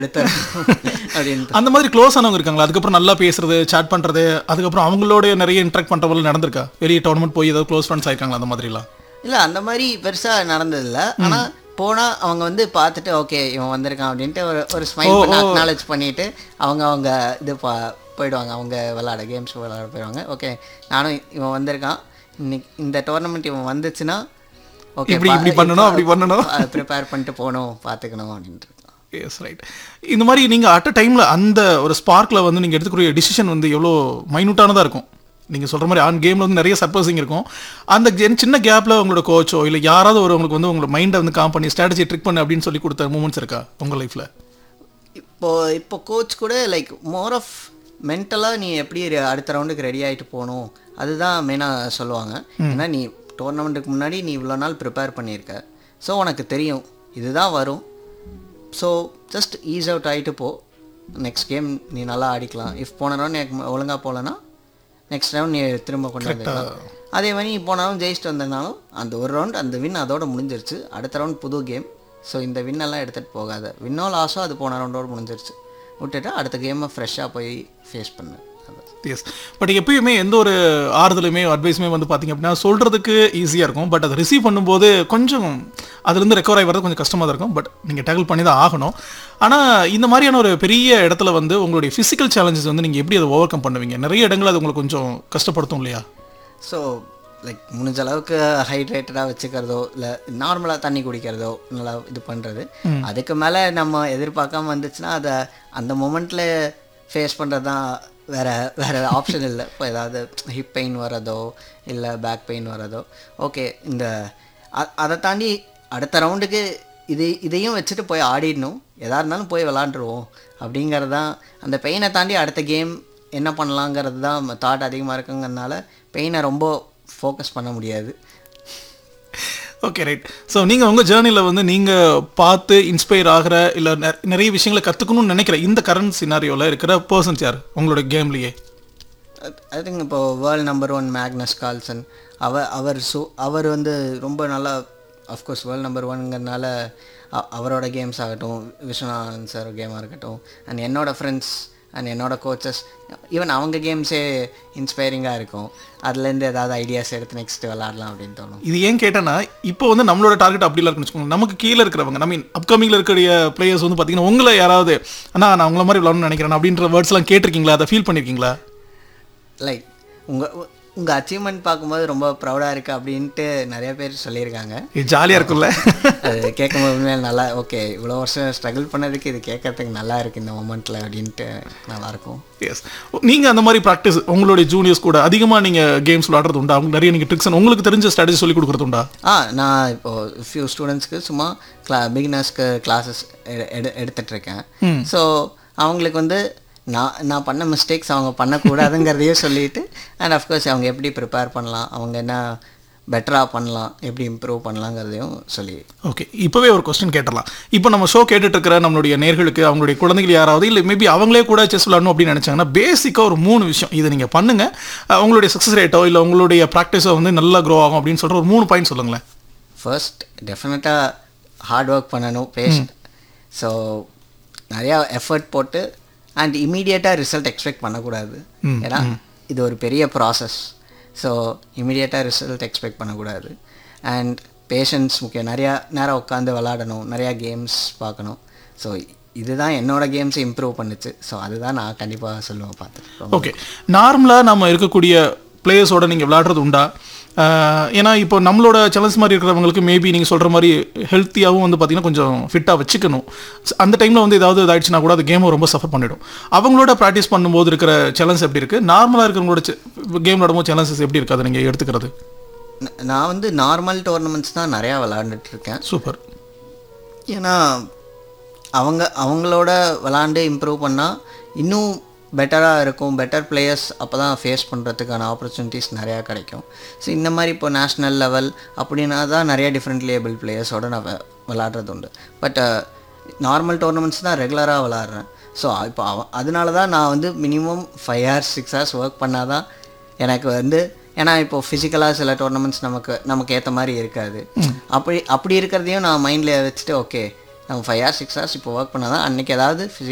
அப்படின்னு அந்த மாதிரி க்ளோஸ் ஆனவங்க இருக்காங்களா அதுக்கப்புறம் நல்லா பேசுறது சாட் பண்றது அதுக்கப்புறம் அவங்களோட நிறைய இன்ட்ராக்ட் பண்றவங்க நடந்திருக்கா வெளியே டோர்னமெண்ட் போய் ஏதாவது க்ளோஸ் ஃப்ரெண்ட்ஸ் ஆயிருக்காங்களா அந்த மாதிரிலாம் இல்லை அந்த மாதிரி பெருசாக நடந்ததில்ல ஆனால் போனால் அவங்க வந்து பார்த்துட்டு ஓகே இவன் வந்திருக்கான் அப்படின்ட்டு ஒரு ஒரு ஸ்மைல் பண்ணி அக்னாலேஜ் பண்ணிட்டு அவங்க அவங்க இது பா போயிடுவாங்க அவங்க விளாட கேம்ஸ் விளாட போயிடுவாங்க ஓகே நானும் இவன் வந்திருக்கான் இன்னைக்கு இந்த டோர்னமெண்ட் இவன் வந்துச்சுன்னா ஓகே இப்படி இப்படி பண்ணணும் அப்படி பண்ணணும் ப்ரிப்பேர் பண்ணிட்டு போகணும் பார்த்துக்கணும் அப்படின்ட்டு எஸ் ரைட் இந்த மாதிரி நீங்க அட் அ டைம்ல அந்த ஒரு ஸ்பார்க்ல வந்து நீங்க எடுத்துக்கூடிய டிசிஷன் வந்து எவ்வளோ மைனூட்டானதா இருக்கும் நீங்க சொல்ற மாதிரி ஆன் கேம்ல வந்து நிறைய சர்ப்ரைசிங் இருக்கும் அந்த gen- சின்ன கேப்ல உங்களோட கோச்சோ இல்ல யாராவது ஒரு உங்களுக்கு வந்து உங்களோட மைண்டை வந்து காம் பண்ணி ஸ்ட்ராட்டஜி ட்ரிக் பண்ணு அப்படின்னு சொல்லி கொடுத்த மூமெண்ட்ஸ் இருக்கா உங்க லைஃப்ல இப்போ இப்போ கோச் கூட லைக் மோர் ஆஃப் மென்டலாக நீ எப்படி re- அடுத்த ரவுண்டுக்கு ரெடி ஆகிட்டு போகணும் அதுதான் மெயினாக சொல்லுவாங்க ஏன்னா நீ டோர்னமெண்ட்டுக்கு முன்னாடி நீ இவ்வளோ நாள் ப்ரிப்பேர் பண்ணியிருக்க ஸோ உனக்கு தெரியும் இதுதான் வரும் ஸோ ஜஸ்ட் ஈஸ் அவுட் ஆகிட்டு போ நெக்ஸ்ட் கேம் நீ நல்லா ஆடிக்கலாம் இஃப் போன ரவுண்ட் எனக்கு ஒழுங்காக போகலன்னா நெக்ஸ்ட் ரவுண்ட் நீ திரும்ப கொண்டு வந்துக்கலாம் அதே மாதிரி நீ போனாலும் ஜெயிச்சுட்டு வந்தனாலும் அந்த ஒரு ரவுண்ட் அந்த வின் அதோட முடிஞ்சிருச்சு அடுத்த ரவுண்ட் புது கேம் ஸோ இந்த win எல்லாம் எடுத்துகிட்டு போகாத வின்னோ லாஸோ அது போன ரவுண்டோட முடிஞ்சிருச்சு விட்டுட்டு அடுத்த கேமை ஃப்ரெஷ்ஷாக போய் ஃபேஸ் பண்ணு அதான். எஸ் பட் எப்பயுமே எந்த ஒரு ஆறுதலுமே அட்வைஸுமே வந்து பார்த்தீங்க அப்படின்னா சொல்கிறதுக்கு ஈஸியாக இருக்கும் பட் அதை ரிசீவ் பண்ணும்போது கொஞ்சம் அதுலேருந்து ரெக்கவர் ஆகி வரது கொஞ்சம் கஷ்டமாக தான் இருக்கும் பட் நீங்கள் டேக்கிள் பண்ணி தான் ஆகணும் ஆனால் இந்த மாதிரியான ஒரு பெரிய இடத்துல வந்து உங்களுடைய ஃபிசிக்கல் சேலஞ்சஸ் வந்து நீங்கள் எப்படி அதை ஓவர் கம் பண்ணுவீங்க நிறைய இடங்கள் அது உங்களுக்கு கொஞ்சம் கஷ்டப்படுத்தும் இல்லையா ஸோ லைக் முடிஞ்ச அளவுக்கு ஹைட்ரேட்டடாக வச்சுக்கிறதோ இல்லை நார்மலாக தண்ணி குடிக்கிறதோ நல்லா இது பண்ணுறது அதுக்கு மேலே நம்ம எதிர்பார்க்காம வந்துச்சுன்னா அதை அந்த மொமெண்ட்டில் ஃபேஸ் பண்ணுறது தான் வேற வேற ஆப்ஷன் இல்லை இப்போ ஏதாவது ஹிப் பெயின் வரதோ இல்லை பேக் பெயின் வரதோ ஓகே இந்த அ- அதை தாண்டி அடுத்த ரவுண்டுக்கு இது இதையும் வச்சுட்டு போய் ஆடிடணும் எதா இருந்தாலும் போய் விளாண்டுருவோம் அப்படிங்கிறது தான் அந்த பெயினை தாண்டி அடுத்த கேம் என்ன பண்ணலாங்கிறது தான் தாட் அதிகமாக இருக்குங்கிறதுனால பெயினை ரொம்ப ஃபோக்கஸ் பண்ண முடியாது ஓகே ரைட் ஸோ நீங்கள் உங்கள் ஜேர்னியில் வந்து நீங்கள் பார்த்து இன்ஸ்பயர் ஆகிற இல்லை நிறைய விஷயங்களை கற்றுக்கணும்னு நினைக்கிற இந்த கரண்ட் சினாரியோவில் இருக்கிற பர்சன்ஸ் யார் உங்களோட கேம்லேயே ஐ திங்க் இப்போ world number one Magnus Carlsen அவர் அவர் சு அவர் வந்து ரொம்ப நல்லா அஃப்கோர்ஸ் வேர்ல்ட் நம்பர் ஒன்ங்கிறதுனால அவரோட கேம்ஸ் ஆகட்டும் விஸ்வநாதன் சார் கேமாக இருக்கட்டும் அண்ட் என்னோட ஃப்ரெண்ட்ஸ் அண்ட் என்னோட கோச்சஸ் ஈவன் அவங்க கேம்ஸே இன்ஸ்பைரிங்காக இருக்கும் அதுலேருந்து ஏதாவது ஐடியாஸ் எடுத்து நெக்ஸ்ட் விளாடலாம் அப்படின்னு தோணும் இது ஏன் கேட்டேன்னா இப்போ வந்து நம்மளோட டார்கெட் அப்படி இருக்குன்னு வச்சுக்கோங்க நமக்கு கீழே இருக்கிறவங்க ஐ மீன் அப்கமிங்ல இருக்கக்கூடிய பிளேயர்ஸ் வந்து பார்த்தீங்கன்னா உங்களை யாராவது அண்ணா நான் உங்களை மாதிரி விளாடணும்னு நினைக்கிறேன் அப்படின்ற வேர்ட்ஸ்லாம் கேட்டிருக்கீங்களா அதை ஃபீல் பண்ணியிருக்கீங்களா லைக் உங்கள் உங்கள் அச்சீவ்மெண்ட் பார்க்கும்போது ரொம்ப ப்ரௌடாக இருக்குது அப்படின்ட்டு நிறைய பேர் சொல்லியிருக்காங்க இது ஜாலியாக இருக்கும்ல அது கேட்கும்போது உண்மையில நல்லா ஓகே இவ்வளோ வருஷம் ஸ்ட்ரகிள் பண்ணதுக்கு இது கேட்கறதுக்கு நல்லா இருக்கு இந்த மொமெண்ட்டில் அப்படின்ட்டு நல்லாயிருக்கும் எஸ் நீங்கள் அந்த மாதிரி ப்ராக்டிஸ் உங்களுடைய ஜூனியர்ஸ் கூட அதிகமாக நீங்கள் கேம்ஸ் விளாடுறது உண்டா அவங்க நிறைய நீங்கள் ட்ரிக்ஸ் உங்களுக்கு தெரிஞ்ச ஸ்ட்ராட்டஜி சொல்லி கொடுக்குறது உண்டா ஆ நான் இப்போது ஃபியூ ஸ்டூடெண்ட்ஸ்க்கு சும்மா கிளா பிகினர்ஸ்க்கு கிளாஸஸ் எடு எடுத்துட்ருக்கேன் ஸோ அவங்களுக்கு வந்து நான் நான் பண்ண மிஸ்டேக்ஸ் அவங்க பண்ணக்கூடாதுங்கிறதையும் சொல்லிட்டு அண்ட் அஃப்கோர்ஸ் அவங்க எப்படி ப்ரிப்பேர் பண்ணலாம் அவங்க என்ன பெட்டராக பண்ணலாம் எப்படி இம்ப்ரூவ் பண்ணலாங்கிறதையும் சொல்லி ஓகே இப்போவே ஒரு கொஸ்டின் கேட்டலாம் இப்போ நம்ம ஷோ கேட்டுட்டு இருக்கிற நம்மளுடைய நேர்களுக்கு அவங்களுடைய குழந்தைகள் யாராவது இல்லை மேபி அவங்களே கூட செஸ் விளாடணும் அப்படின்னு நினைச்சாங்கன்னா பேசிக்காக ஒரு மூணு விஷயம் இதை நீங்கள் பண்ணுங்க அஹ் உங்களுடைய சக்ஸஸ் ரேட்டோ இல்லை உங்களுடைய ப்ராக்டிஸோ வந்து நல்லா க்ரோ ஆகும் அப்படின்னு சொல்கிற ஒரு மூணு பாயிண்ட் சொல்லுங்களேன் ஃபர்ஸ்ட் டெஃபினட்டாக ஹார்ட் ஒர்க் பண்ணணும் பேஷண்ட் ஸோ நிறையா எஃபர்ட் போட்டு அண்ட் இமீடியட்டாக ரிசல்ட் எக்ஸ்பெக்ட் பண்ணக்கூடாது ஏன்னா இது ஒரு பெரிய ப்ராசஸ் ஸோ இமீடியட்டாக ரிசல்ட் எக்ஸ்பெக்ட் பண்ணக்கூடாது அண்ட் பேஷன்ஸ் முக்கியம் நிறையா நேரம் உட்காந்து விளாடணும் நிறையா கேம்ஸ் பார்க்கணும் ஸோ இதுதான் என்னோட கேம்ஸ் இம்ப்ரூவ் பண்ணுச்சு ஸோ அதுதான் நான் கண்டிப்பாக சொல்லுவேன் பார்த்து ஓகே நார்மலாக நம்ம இருக்கக்கூடிய பிளேயர்ஸோட நீங்கள் விளையாடுறது உண்டா அஹ் ஏன்னா இப்போ நம்மளோட சேலஞ்ச் மாதிரி இருக்கிறவங்களுக்கு மேபி நீங்கள் சொல்கிற மாதிரி ஹெல்த்தியாகவும் வந்து பார்த்தீங்கன்னா கொஞ்சம் ஃபிட்டாக வச்சுக்கணும் ஸ்- அந்த டைமில் வந்து ஏதாவது இதாயிடுச்சுன்னா கூட அது கேமை ரொம்ப சஃபர் பண்ணிடும் அவங்களோட ப்ராக்டிஸ் பண்ணும்போது இருக்கிற சேலஞ்ச் எப்படி இருக்குது நார்மலாக இருக்கிறவங்களோட கேம் விளாடும்போது சேலஞ்சஸ் எப்படி இருக்குது அதை நீங்கள் எடுத்துக்கிறது ந- நான் வந்து நார்மல் டோர்னமெண்ட்ஸ் தான் நிறையா விளாண்டுட்டு இருக்கேன் சூப்பர் ஏன்னா அவங்க அவங்களோட விளாண்டு இம்ப்ரூவ் பண்ணால் இன்னும் பெட்டராக இருக்கும் பெட்டர் பிளேயர்ஸ் அப்போ தான் ஃபேஸ் பண்ணுறதுக்கான ஆப்பர்ச்சுனிட்டிஸ் நிறையா கிடைக்கும் ஸோ இந்த மாதிரி இப்போ நேஷ்னல் லெவல் அப்படின்னா தான் நிறைய டிஃப்ரெண்ட் லேபிள் பிளேயர்ஸோட நான் வெ- விளாடுறது உண்டு பட் நார்மல் டோர்னமெண்ட்ஸ் தான் ரெகுலராக விளாட்றேன் ஸோ இப்போ அவ அதனால தான் நான் வந்து minimum five hours six hours work பண்ணால் தான் எனக்கு வந்து ஏன்னா இப்போ ஃபிசிக்கலாக சில டோர்னமெண்ட்ஸ் நமக்கு நமக்கு ஏற்ற மாதிரி இருக்காது அப்படி அப்படி இருக்கிறதையும் நான் மைண்டில் வச்சுட்டு ஓகே நம்ம ஃபைவ் ஹவர்ஸ் சிக்ஸ் ஹவர்ஸ் இப்போ ஒர்க் பண்ணால் தான் அன்றைக்கி ஏதாவது